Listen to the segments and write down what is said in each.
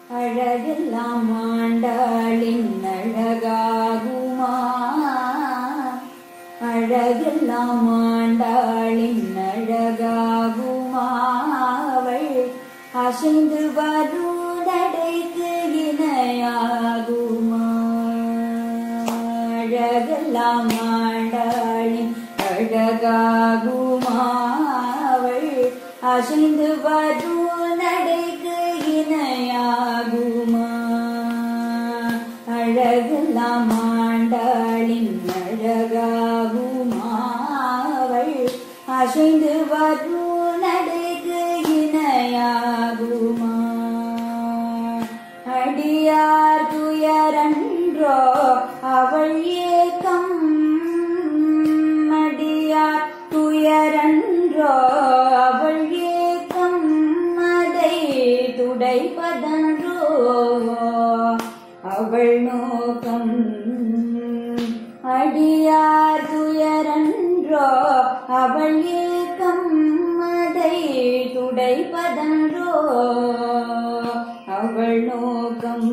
அழகெல்லாம் ஆண்டாளின் அழகாகுமா அழகெல்லாம் ஆண்டாளின் அழகாகுமா அவள் அசைந்து வருடடைக்கு இணையாகுமா அழகெல்லாம் ஆண்டாளின் அழகாகுமா அவள் அசைந்து வருடடைக்கு இணையாகுமா அழகெல்லாம் ஆண்டாளின் அழகாகுமா அவள் அசைந்து வரும் நடைக்கு இணையாகுமா அடியார் துயரன்றோ அவள் ஏக்கம் அடியார் துயரன்றோ அவள் ஏக்கம் அதை துடைப்பதன்றோ அவள் நோக்கம் அடியார் துயரன்றோ அவள் ஏக்கம் அதை துடைப்பதன்றோ அவள் நோக்கம்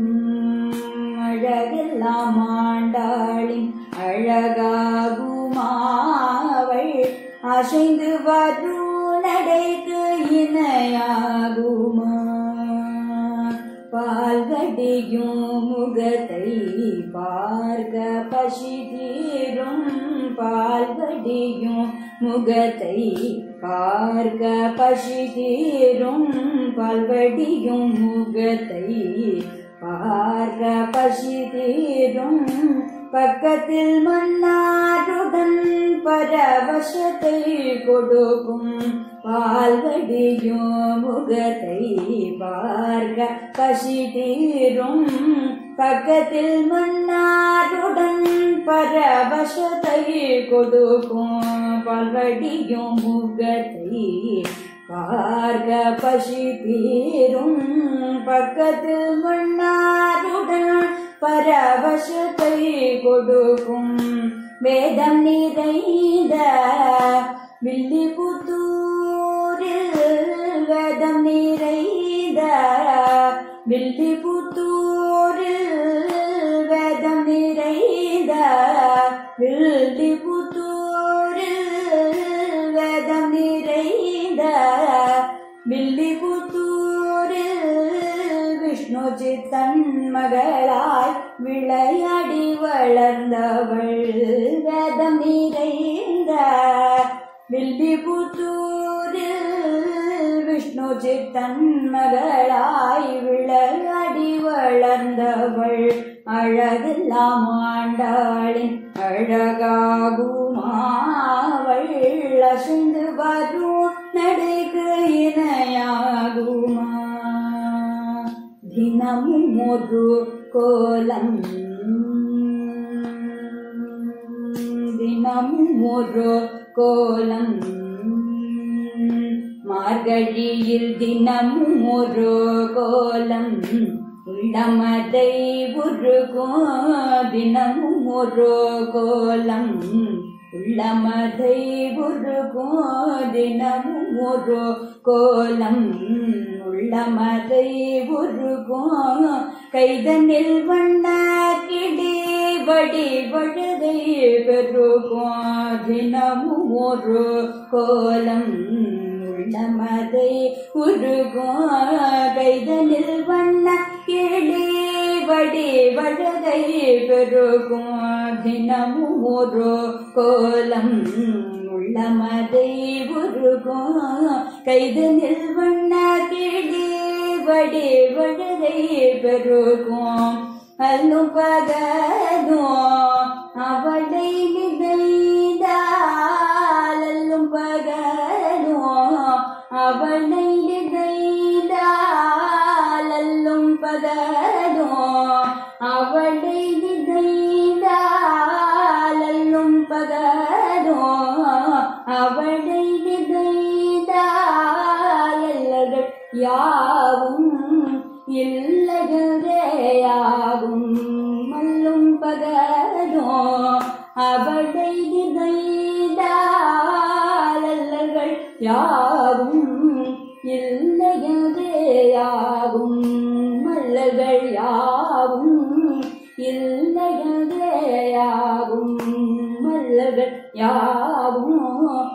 அழகெல்லாம் ஆண்டாளின் அழகாகுமா அவள் அசைந்து வரும் நடைக்கு இணையாகுமா பால்கடியும் முகத்தை பார்க்க பசி தீரும் பால்கடியும் முகத்தை பார்க்க பசி தீரும் பால்வடியும் முகத்தை பார்க்க பசி தீரும் பக்கத்தில் மன்னாருடன் பரவசத்தை கொடுக்கும் பால்வடியும் முகத்தை பார்க்க பசி தீரும் பக்கத்தில் மன்னாருடன் பரவசத்தை கொடுக்கும் பால்வடியும் முகத்தை பார்க்க பசி தீரும் பக்கத்தில் மன்னாருடன் பரவசத்தை கொடுக்கும் வேதம் நிறைந்த வில்லிபுத்தூரில் வேதம் நிறைந்த வில்லிபுத்தூரில் வேதம் நிறைந்த வில்லிபுத்தூரில் வேதம் நிறைந்த வில்லிபுத்தூரில் விஷ்ணு சித்தன் மகளாய் விளையாடி வளர்ந்தவள் வேதம் நிறைந்த வில்லிபுத்தூரில் விஷ்ணு சித்தன் மகளாய் விளையாடி வளர்ந்தவள் அழகெல்லாம் ஆண்டாளின் அழகாகுமாவள் அசைந்து வரும் நடைக்கு இணையாகுமா தினமும் ஒரு கோலம் தினமும் ஒரு கோலம் மார்கழியில் தினமும் ஒரு கோலம் உள்ளமதை உருகும் தினமும் ஒரு கோலம் உள்ளமதை உருகும் தினமும் ஒரு கோலம் உள்ளமதை உருகும் கைதனில் வண்ண கிளி வடி வழுதை பெருகும் தினமும் ஒரு கோலம் உள்ளமதை உருகும் கைதனில் வண்ண கிளி வடி வழுதை பெருகும் தினமும் ஒரு கோலம் உள்ளமதை உருகும் கைதனில் வண்ண கிளி வடி வழுதை பெருகும் அல்லும் பகதும் அவளை நிதைந்தால் அல்லும் பகதும் அவளை நிதைந்தால் அல்லும் பகதும் அவளை நிதைந்தால் அல்லும் பகதும் அவளை நிதைந்தால் எல்லகள் யாவும் இல்லையாகும் மல்லும் பகதும் அவளை நிதைந்தால் யாவும் இல்லையாகும் இல்லையதேயாகும் மல்லர்கள் யாவும்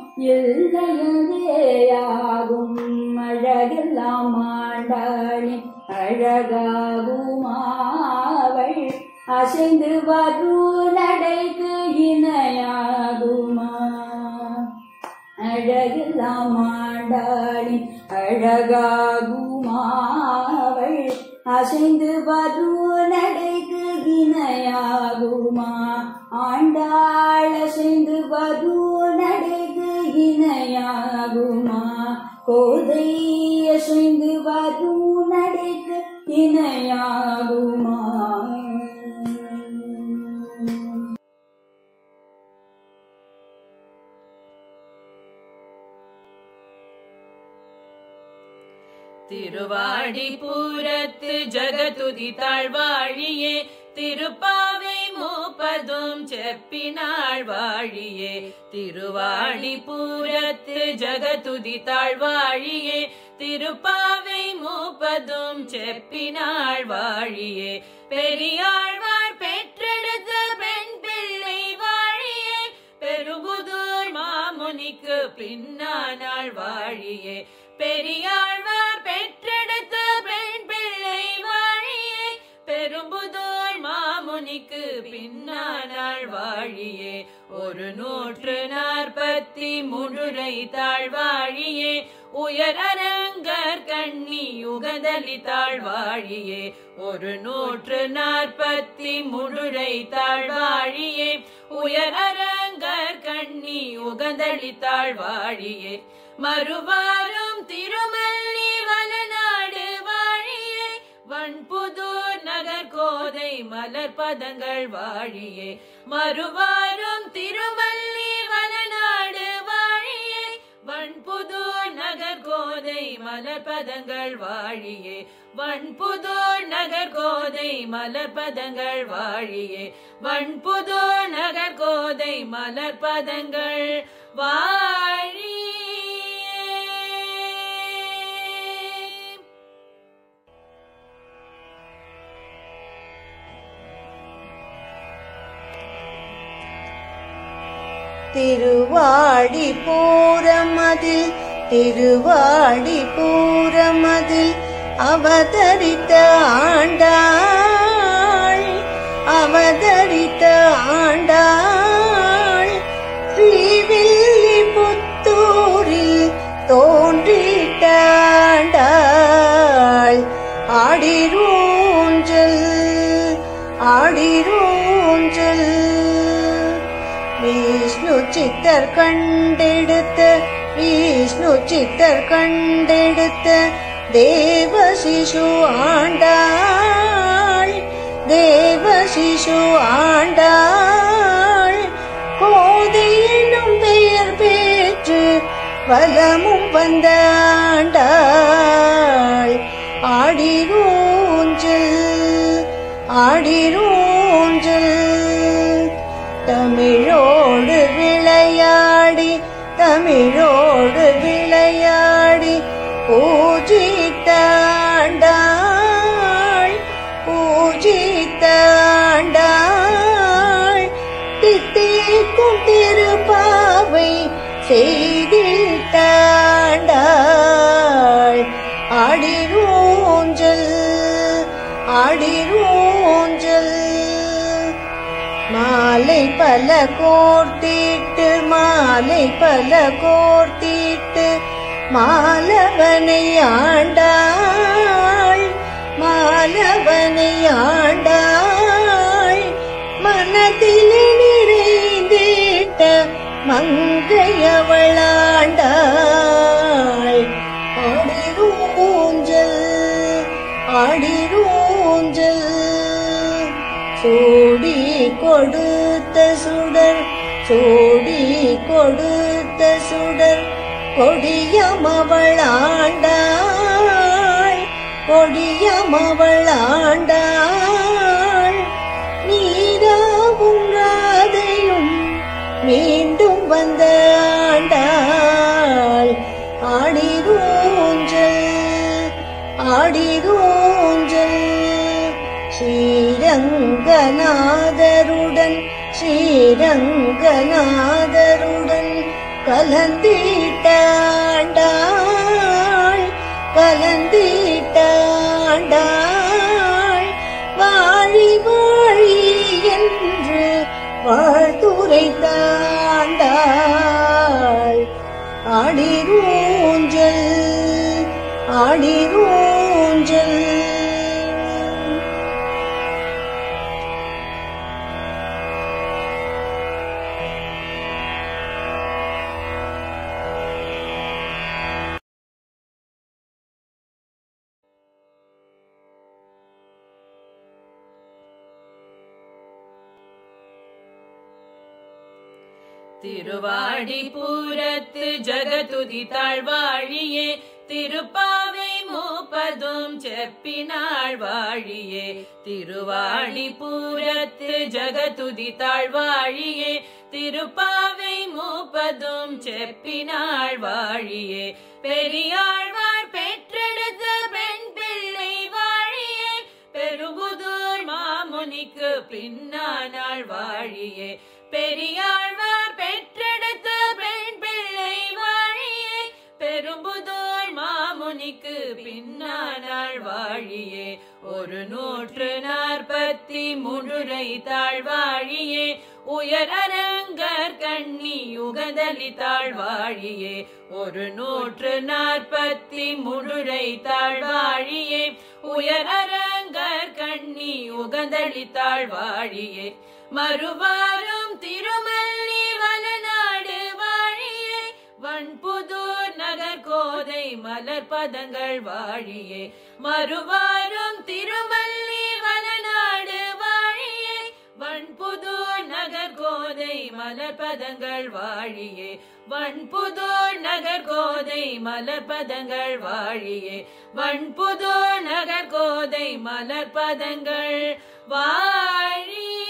இல்லையதேயாகும் அழகெல்லாம் ஆண்டாளின் அழகாகுமாவள் அசைந்து வரும் நடைக்கு இணையாகுமா அழகெல்லாம் ஆண்டாளின் அழகாகுமாவள் அசைந்து வரும் நடைக்கு இணையாகுமா ஆண்டாள் அசைந்து வரும் நடைக்கு இணையாகுமா கோதை அசைந்து வரும் நடைக்கு இணையாகுமா திருவாடிபுரத்து ஜகதுதி தாழ்வாழியே திருப்பாவை மூப்பதும் செப்பினாள் வாழியே திருவாடிபுரத்து ஜகதுதி தாழ்வாழியே திருப்பாவை மூப்பதும் செப்பினாள் வாழியே பெரியாழ்வார் பெற்றெடுத்த பெண் பிள்ளை வாழியே பெருபுதூர் மாமுனிக்கு பின்னானாள் வாழியே பெரியாழ்வார் பெற்றெடுத்த பெண் பிள்ளை வாழியே பெரும்புதூர் மாமுனிக்கு பின்னானாள் வாழியே ஒரு நூற்று நாற்பத்தி முழுரை தாழ்வாழியே உயர் அரங்கர் கண்ணி உகதலி தாழ்வாழியே ஒரு நூற்று நாற்பத்தி முழுரை தாழ்வாழியே உயர் அரங்கர் கண்ணி உகந்தளி தாழ்வாழியே மறுவாரும் திருமல்லி வனநாடு வாழியே வன்புதூர் நகர் கோதை மலர் பதங்கள் வாழியே மறுவாரும் திருமல்லி வனநாடு வாழியே வன்புதூர் நகர் கோதை மலர் பதங்கள் வாழியே வன்புதூர் நகர் கோதை மலர் பதங்கள் வாழியே வன்புதூர் நகர் கோதை மலர் பதங்கள் வாழியே திருவாடி பூரமதில் திருவாடி பூரமதில் அவதரித்த ஆண்டாள் அவதரித்த ஆண்டாள் ஸ்ரீவில்லி புத்தூரில் தோன்றிட்ட ஆண்டாள் ஆடிரூஞ்சல் ஆடிரூஞ்சல் விஷ்ணு சித்தர் கண்டெடுத்த விஷ்ணு சித்தர் கண்டெடுத்த தேவ சிசு ஆண்டாள் தேவ சிசு ஆண்டாள் கோதை என்னும் பெயர் பெற்று வலமும் வந்த ஆண்டாள் ஆடிரூஞ்சல் ஆடிரூஞ்சல் தமிழோடு விளையாடி தமிழோடு விளையாடி பூஜித்தாண்டாள் பூஜித்தாண்டாள் தித்திக்கும் திருப்பாவை செய்திட்டாண்டாள் ஆடிரூஞ்சல் ஆடிரூஞ்சல் மாலை பல கோர்த்திட்டு மாலை பல கோர்த்திட்டு மாலவனை ஆண்டாள் மாலவனை ஆண்டாள் மனதிலே நிறைந்திட்ட மங்கையவளாண்டாள் ஆடிரூஞ்சல் ஆடிரூஞ்சல் சூடி கொடுத்த சுடர் சூடி கொடுத்த சுடர் கொடியமவளாண்டாள் கொடியமவளாண்டாள் நீராவும் ராதையும் மீண்டும் வந்த ஆண்டாள் ஆடிரூஞ்சல் ஆடிரூஞ்சல் ஸ்ரீர ஸ்ரீரங்கநாதருடன் ஸ்ரீரங்கநாதருடன் கலந்திட்டாண்டாள் கலந்திட்டாண்டாள் வாழி வாழி என்று வாழ்த்துரைத்தாண்டாள் ஆடிரூஞ்சல் ஆடிரூஞ்சல் திருவாடிபுரத்து ஜகதுதி தாழ்வாழியே திருப்பாவை மூப்பதும் செப்பினாள் வாழியே திருவாடிபுரத்து ஜகதுதி தாழ்வாழியே திருப்பாவை மூப்பதும் செப்பினாள் வாழியே பெரியாழ்வார் பெற்றெடுத்த பெண் பிள்ளை வாழியே பெருபுதூர் மாமுனிக்கு பின்னானாள் வாழியே பெரியாழ்வார் பெற்றெடுத்த பெண் பிள்ளை வாழியே பெரும்புதூர் மாமுனிக்கு பின்னானாள் வாழியே ஒரு நூற்று நாற்பத்தி முன்றுரை தாழ்வாழியே உயர் அரங்கர் கண்ணி உகதலி தாழ்வாழியே ஒரு நூற்று நாற்பத்தி முன்றுரை தாழ்வாழியே உயர் அரங்கர் கண்ணி உகதலி தாழ்வாழியே மறுவாரும் திருமல்லி வனநாடு வாழியே வன்புதூர் நகர் கோதை மலர் பதங்கள் வாழியே மறுவாரும் திருமல்லி வனநாடு வாழியே வன்புதூர் நகர் கோதை மலர் பதங்கள் வாழியே வன்புதூர் நகர் கோதை மலர் பதங்கள் வாழியே வன்புதூர் நகர் கோதை மலர் பதங்கள் வாழியே